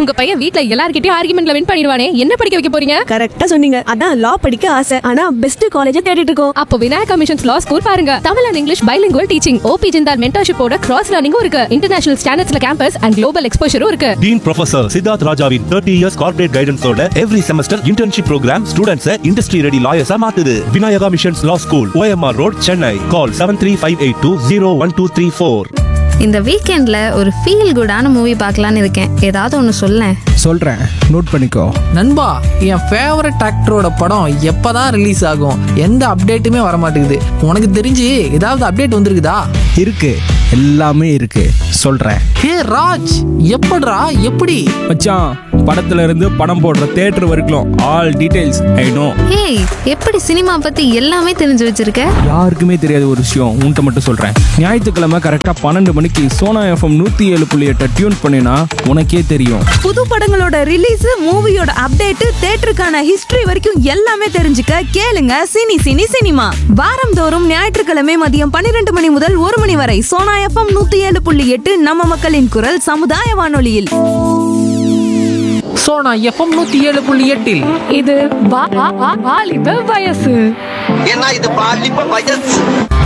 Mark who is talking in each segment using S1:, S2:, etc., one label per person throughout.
S1: உங்க பையன் வீட்ல எல்லார்கிட்டயும் ஆர்குமெண்ட்ல வின் பண்ணிடுவானே என்ன படிக்க வைக்க போறீங்க
S2: கரெக்டா சொன்னீங்க அதான் லா படிக்க ஆசை ஆனா பெஸ்ட் காலேஜ தேடிட்டு இருக்கோம்
S1: அப்போ விநாயகா மிஷன்ஸ் லா ஸ்கூல் பாருங்க Tamil and English bilingual teaching OP Jindal மென்டர்ஷிப்போட கிராஸ் லேர்னிங்கும் இருக்கு இன்டர்நேஷனல் ஸ்டாண்டர்ட்ஸ்ல கேம்பஸ் அண்ட் குளோபல் எக்ஸ்போஷரும் இருக்கு
S3: டீன் ப்ரொஃபசர் சித்தார்த் ராஜாவின் தேர்ட்டி இயர்ஸ் கார்பரேட் கைடன்ஸோட every semester internship programme students industry ready லாயர்ஸா மாத்துது Vinayaka missions law school OMR road Chennai call seven three five eight two zero one two three four
S4: இந்த வீக்கெண்ட்ல ஒரு feel குடான movie பார்க்கலான்னு இருக்கேன் ஏதாவது ஒன்று சொல்லேன்
S5: சொல்கிறேன் நோட் பண்ணிக்கோ
S6: நண்பா என் ஃபேவரட் ஆக்டரோட படம் எப்பதான் ரிலீஸ் ஆகும் எந்த அப்டேட்டுமே வர மாட்டேங்குது உனக்கு தெரிஞ்சு ஏதாவது அப்டேட் வந்திருக்குதா
S5: இருக்கு எல்லாமே இருக்கு சொல்கிறேன்
S6: ஹே ராஜ் எப்படிடா எப்படி
S5: மச்சான் படத்துல இருந்து படம் போடுற தேட்டர் வரைக்கும் ஆல் டீடைல்ஸ் ஐ நோ
S4: ஏய் எப்படி சினிமா பத்தி எல்லாமே தெரிஞ்சு வச்சிருக்க
S5: யாருக்குமே தெரியாத ஒரு விஷயம் உன்கிட்ட மட்டும் சொல்றேன் ஞாயிற்றுக்கிழமை கரெக்டா பன்னெண்டு மணிக்கு சோனா எஃப்எம் நூத்தி ஏழு புள்ளி எட்டை டியூன் பண்ணினா உனக்கே தெரியும்
S7: புது படங்களோட ரிலீஸ் மூவியோட அப்டேட் தேட்டருக்கான ஹிஸ்டரி வரைக்கும் எல்லாமே தெரிஞ்சுக்க கேளுங்க சினி சினி சினிமா வாரந்தோறும் ஞாயிற்றுக்கிழமை மதியம் பன்னிரண்டு மணி முதல் ஒரு மணி வரை சோனா எஃப்எம் நூத்தி ஏழு புள்ளி எட்டு நம்ம மக்களின் குரல் சமுதாய வானொலியில்
S6: சோனா எஃப்எம் நூத்தி ஏழு புள்ளி எட்டில்
S1: இது வா- வா- வா- வாலிப வயசு
S8: ஏன்னா இது பாலிப்ப வயசு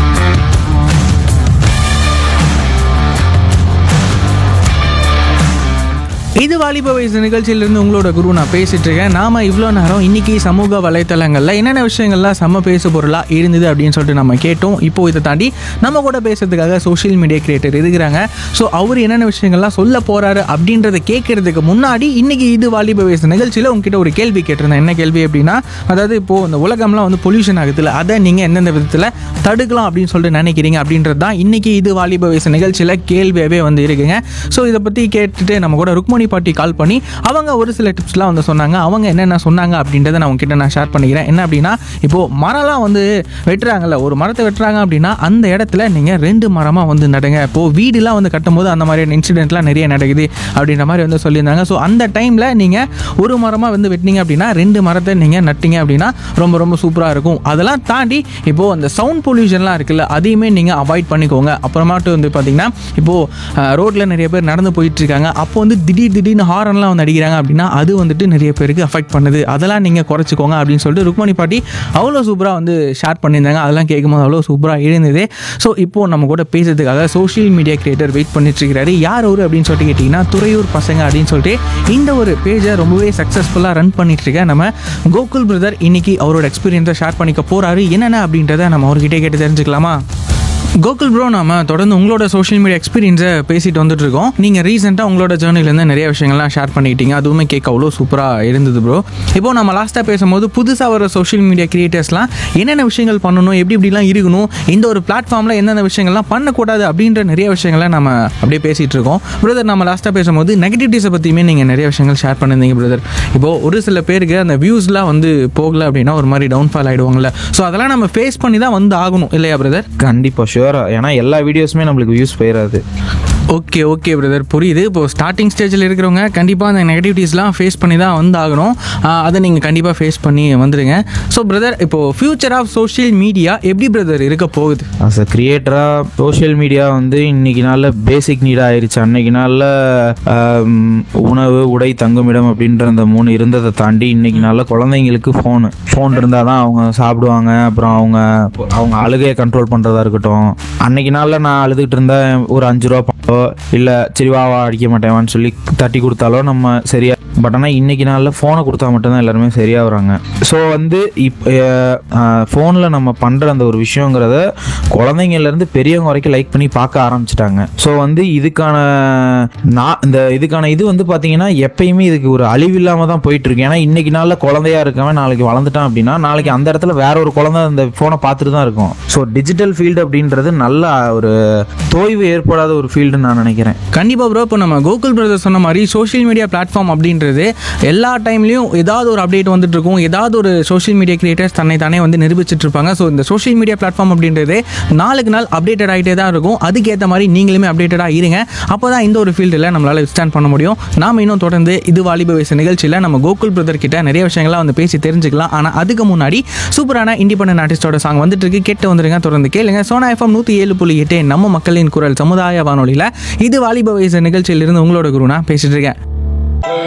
S6: இது வாலிப வயசு நிகழ்ச்சியிலிருந்து உங்களோட குரு நான் பேசிட்டு இருக்கேன் நாம இவ்வளோ நேரம் இன்னைக்கு சமூக வலைத்தளங்கள்ல என்னென்ன விஷயங்கள்லாம் செம்ம பேசு பொருளா இருந்தது அப்படின்னு சொல்லிட்டு நம்ம கேட்டோம் இப்போ இதை தாண்டி நம்ம கூட பேசுறதுக்காக சோஷியல் மீடியா கிரியேட்டர் இருக்கிறாங்க ஸோ அவர் என்னென்ன விஷயங்கள்லாம் சொல்ல போறாரு அப்படின்றத கேட்கறதுக்கு முன்னாடி இன்னைக்கு இது வாலிப வயசு நிகழ்ச்சியில் உங்ககிட்ட ஒரு கேள்வி கேட்டிருந்தேன் என்ன கேள்வி அப்படின்னா அதாவது இப்போ இந்த உலகம்லாம் வந்து பொல்யூஷன் ஆகுதுல்ல அதை நீங்க எந்தெந்த விதத்தில் தடுக்கலாம் அப்படின்னு சொல்லிட்டு நினைக்கிறீங்க அப்படின்றது தான் இன்னைக்கு இது வாலிப வயசு நிகழ்ச்சியில் கேள்வியாகவே வந்து இருக்குங்க ஸோ இதை பற்றி கேட்டுட்டு நம்ம கூட ருக்மணி பாட்டி கால் பண்ணி அவங்க ஒரு சில டிப்ஸ்லாம் வந்து சொன்னாங்க அவங்க என்னென்ன சொன்னாங்க அப்படின்றத நான் உங்ககிட்ட நான் ஷேர் பண்ணிக்கிறேன் என்ன அப்படின்னா இப்போது மரம்லாம் வந்து வெட்டுறாங்கல்ல ஒரு மரத்தை வெட்டுறாங்க அப்படின்னா அந்த இடத்துல நீங்கள் ரெண்டு மரமாக வந்து நடுங்க இப்போது வீடுலாம் வந்து கட்டும்போது அந்த மாதிரியான இன்சிடென்ட்லாம் நிறைய நடக்குது அப்படின்ற மாதிரி வந்து சொல்லியிருந்தாங்க ஸோ அந்த டைமில் நீங்கள் ஒரு மரமாக வந்து வெட்டினீங்க அப்படின்னா ரெண்டு மரத்தை நீங்கள் நட்டிங்க அப்படின்னா ரொம்ப ரொம்ப சூப்பராக இருக்கும் அதெல்லாம் தாண்டி இப்போது அந்த சவுண்ட் பொல்யூஷன்லாம் இருக்குல்ல அதையுமே நீங்கள் அவாய்ட் பண்ணிக்கோங்க அப்புறமாட்டு வந்து பார்த்தீங்கன்னா இப்போது ரோட்டில் நிறைய பேர் நடந்து போயிட்டு இருக்காங்க அப்போ வந்து திடீர் திடீர்னு ஹாரன்லாம் வந்து அடிக்கிறாங்க அப்படின்னா அது வந்துட்டு நிறைய பேருக்கு அஃபெக்ட் பண்ணுது அதெல்லாம் நீங்கள் குறைச்சிக்கோங்க அப்படின்னு சொல்லிட்டு ருக்மணி பாட்டி அவ்வளோ சூப்பராக வந்து ஷேர் பண்ணியிருந்தாங்க அதெல்லாம் கேட்கும்போது அவ்வளோ சூப்பராக இருந்தது ஸோ இப்போது நம்ம கூட பேசுறதுக்காக சோஷியல் மீடியா கிரியேட்டர் வெயிட் பண்ணிட்டு இருக்கிறாரு யார் அவர் அப்படின்னு சொல்லிட்டு கேட்டிங்கன்னா துறையூர் பசங்க அப்படின்னு சொல்லிட்டு இந்த ஒரு பேஜை ரொம்பவே சக்ஸஸ்ஃபுல்லாக ரன் பண்ணிட்டு இருக்க நம்ம கோகுல் பிரதர் இன்னைக்கு அவரோட எக்ஸ்பீரியன்ஸை ஷேர் பண்ணிக்க போறாரு என்னென்ன அப்படின்றத நம்ம அவர்கிட்ட கேட்டு தெரிஞ்சுக்கலாமா கோகுல் ப்ரோ நாம தொடர்ந்து உங்களோட சோஷியல் மீடியா எக்ஸ்பீரியன்ஸை பேசிட்டு வந்துட்டு இருக்கோம் நீங்கள் ரீசெண்டாக உங்களோட ஜேர்னிலேருந்து நிறைய விஷயங்கள்லாம் ஷேர் பண்ணிக்கிட்டீங்க அதுவுமே கேட்க அவ்வளோ சூப்பராக இருந்தது ப்ரோ இப்போ நம்ம லாஸ்ட்டாக பேசும்போது புதுசாக வர சோஷியல் மீடியா கிரியேட்டர்ஸ்லாம் என்னென்ன விஷயங்கள் பண்ணணும் எப்படி எப்படிலாம் இருக்கணும் இந்த ஒரு பிளாட்ஃபார்மில் எந்தெந்த விஷயங்கள்லாம் பண்ணக்கூடாது அப்படின்ற நிறைய விஷயங்களை நம்ம அப்படியே பேசிகிட்டு இருக்கோம் பிரதர் நம்ம லாஸ்ட்டாக பேசும்போது நெகட்டிவிட்டிஸை பற்றியுமே நீங்கள் நிறைய விஷயங்கள் ஷேர் பண்ணியிருந்தீங்க பிரதர் இப்போது ஒரு சில பேருக்கு அந்த வியூஸ்லாம் வந்து போகல அப்படின்னா ஒரு மாதிரி டவுன்ஃபால் ஆகிடுவாங்கல்ல ஸோ அதெல்லாம் நம்ம ஃபேஸ் பண்ணி தான் வந்து ஆகணும் இல்லையா பிரதர்
S9: கண்டிப்பா ஷுவரா ஏன்னா எல்லா வீடியோஸுமே நம்மளுக்கு வியூஸ் போயிடாது
S6: ஓகே ஓகே பிரதர் புரியுது இப்போ ஸ்டார்டிங் ஸ்டேஜில் இருக்கிறவங்க கண்டிப்பாக அந்த நெகட்டிவிட்டிஸ்லாம் ஃபேஸ் பண்ணி தான் வந்து ஆகணும் ஆஹ் அதை நீங்கள் கண்டிப்பாக ஃபேஸ் பண்ணி வந்துடுங்க ஸோ பிரதர் இப்போது ஃபியூச்சர் ஆஃப் சோஷியல் மீடியா எப்படி பிரதர் இருக்க போகுது
S9: அஸ் அ கிரியேட்டராக சோஷியல் மீடியா வந்து இன்னைக்கு நாளில் பேசிக் நீடாக ஆயிடுச்சு அன்னைக்கு நாளில் உணவு உடை தங்குமிடம் அப்படின்ற அந்த மூணு இருந்ததை தாண்டி இன்னைக்கு நாளில் குழந்தைங்களுக்கு ஃபோனு ஃபோன் இருந்தால் தான் அவங்க சாப்பிடுவாங்க அப்புறம் அவங்க அவங்க அழுகையை கண்ட்ரோல் பண்ணுறதா இருக்கட்டும் அன்னைக்கு நாளில் நான் அழுதுகிட்டு இருந்தேன் ஒரு அஞ்சு ரூபா பணம் இல்லை சரி வா வா அடிக்க மாட்டேவான்னு சொல்லி தட்டி கொடுத்தாலோ நம்ம சரியா பட் ஆனால் இன்னைக்கு நாளில் ஃபோனை கொடுத்தா மட்டும்தான் எல்லாருமே சரியாக வராங்க ஸோ வந்து இப்போ ஃபோனில் நம்ம பண்ணுற அந்த ஒரு விஷயங்கிறத குழந்தைங்கள்லேருந்து பெரியவங்க வரைக்கும் லைக் பண்ணி பார்க்க ஆரம்பிச்சிட்டாங்க ஸோ வந்து இதுக்கான நான் இந்த இதுக்கான இது வந்து பார்த்தீங்கன்னா எப்பயுமே இதுக்கு ஒரு அழிவில்லாமல் தான் போயிட்டு இருக்கு ஏன்னா இன்னைக்கு நாளில் குழந்தையா இருக்கவன் நாளைக்கு வளர்ந்துட்டான் அப்படின்னா நாளைக்கு அந்த இடத்துல வேற ஒரு குழந்தை அந்த ஃபோனை பார்த்துட்டு தான் இருக்கும் ஸோ டிஜிட்டல் ஃபீல்டு அப்படின்றது நல்ல ஒரு தோய்வு ஏற்படாத ஒரு ஃபீல்டுன்னு நான் நினைக்கிறேன்
S6: கண்டிப்பாக ப்ரோ இப்போ நம்ம கோகுல் பிரதர் சொன்ன மாதிரி சோஷியல் மீடியா பிளாட்ஃபார்ம் அப்படின்றது எல்லா டைம்லையும் ஏதாவது ஒரு அப்டேட் வந்துட்டு இருக்கும் ஏதாவது ஒரு சோஷியல் மீடியா கிரியேட்டர்ஸ் தன்னை தானே வந்து நிரூபிச்சிட்டு இருப்பாங்க ஸோ இந்த சோஷியல் மீடியா பிளாட்ஃபார்ம் அப்படின்றது நாளுக்கு நாள் அப்டேட்டட் ஆகிட்டே தான் இருக்கும் அதுக்கேற்ற மாதிரி நீங்களுமே அப்டேட்டடாக இருங்க அப்போ தான் இந்த ஒரு ஃபீல்டில் நம்மளால் ஸ்டாண்ட் பண்ண முடியும் நாம இன்னும் தொடர்ந்து இது வாலிப வயசு நிகழ்ச்சியில் நம்ம கோகுல் பிரதர் கிட்ட நிறைய விஷயங்கள்லாம் வந்து பேசி தெரிஞ்சுக்கலாம் ஆனால் அதுக்கு முன்னாடி சூப்பரான இண்டிபெண்டன்ட் ஆர்டிஸ்டோட சாங் வந்துட்டு இருக்கு கேட்டு வந்துருங்க தொடர்ந்து கேளுங்க சோனா எஃப்எம் நூற்றி ஏழு புள்ளி எட்டு நம்ம மக்களின் குரல் சமுதாய வானொலியில் இது வாலிப வயசு நிகழ்ச்சியிலிருந்து உங்களோட குருனா பேசிட்டு இருக்கேன்